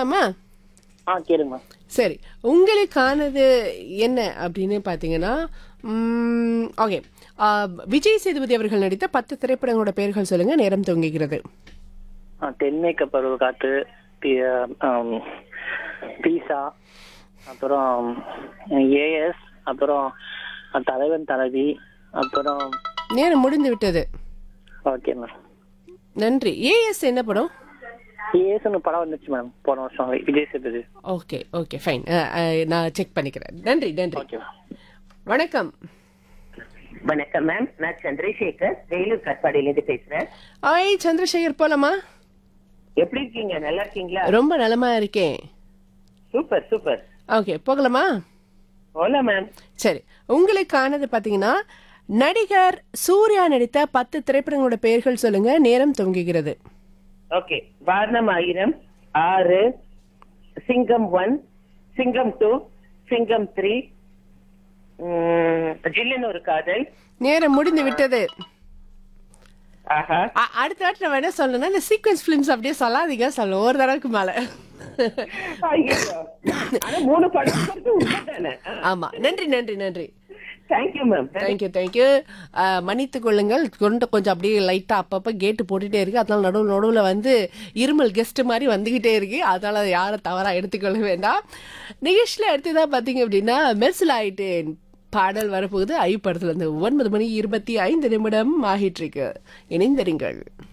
கேட்கலாமா ஆ கேளுங்க மேம் சரி உங்களுக்கானது என்ன அப்படின்னு பார்த்தீங்கன்னா ஓகே விஜய் சேதுபதி அவர்கள் நடித்த பத்து திரைப்படங்களோட பெயர்கள் சொல்லுங்க நேரம் தொங்குகிறது ஆ தென்மேற்க பருவ காற்று பி- ஆம், பீஸா அப்புறம் ஏஎஸ் அப்புறம் தலைவன் தலைவி அப்புறம் நேரம் முடிந்து விட்டது ஓகே மேம் நன்றி ஏஎஸ் என்ன படம் ஏஎஸ்னு படம் வந்துச்சு மேம் போன வருஷம் Vijay Sethupathi okay okay fine நான் செக் பண்ணிக்கிறேன் நன்றி நன்றி ஓகே மேம் வணக்கம் வணக்கம் மேம் நான் சந்திரசேகர் வேலூர் கட்பாடியிலேருந்து பேசுறேன் ஐ சந்திரசேகர் போலாமா எப்படி இருக்கீங்க நல்லா இருக்கீங்களா ரொம்ப நலமா இருக்கேன் சூப்பர் சூப்பர் ஓகே போகலாமா ஓலா மேம் சரி உங்களுக்கானது பார்த்தீங்கன்னா நடிகர் சூர்யா நடித்த பத்து திரைப்படங்களோட பெயர்கள் சொல்லுங்க நேரம் தொங்குகிறது ஓகே வாரணம் ஆயிரம் ஆறு சிங்கம் ஒன் சிங்கம் டூ சிங்கம் த்ரீ ஜில்லுன்னு ஒரு காதல் நேரம் முடிந்து விட்டது ஆஹா அ- அடுத்த வாட்டி நம்ம என்ன சொல்லணும்னா இந்த சீக்வன்ஸ் ஃபிலிம்ஸ் அப்படியே சொல்லாதீங்க சொல்ல ஒரு தடவைக்கு மேல ஐயோ. ஆனா மூணு படம் உண்மைதானே ஆமா நன்றி நன்றி நன்றி தேங்க்யூ மேம் தேங்க்யூ தேங்க்யூ மன்னித்து கொள்ளுங்கள் கொண்டு கொஞ்சம் அப்படியே லைட்டா அப்பப்ப கேட்டு போட்டுட்டே இருக்கு அதனால நடுவில் நடுவில் வந்து இருமல் கெஸ்ட் மாதிரி வந்துகிட்டே இருக்கு அதனால அதை யாரும் தவறா எடுத்துக்கொள்ள வேண்டாம் நிகழ்ச்சியில் அடுத்ததான் பார்த்தீங்க அப்படின்னா மெர்சில் ஆயிட்டேன் பாடல் வரப்போகுது ஐ படத்துல இருந்து ஒன்பது மணி இருபத்தி ஐந்து நிமிடம் ஆகிட்டு இருக்கு இணைந்திருங்கள்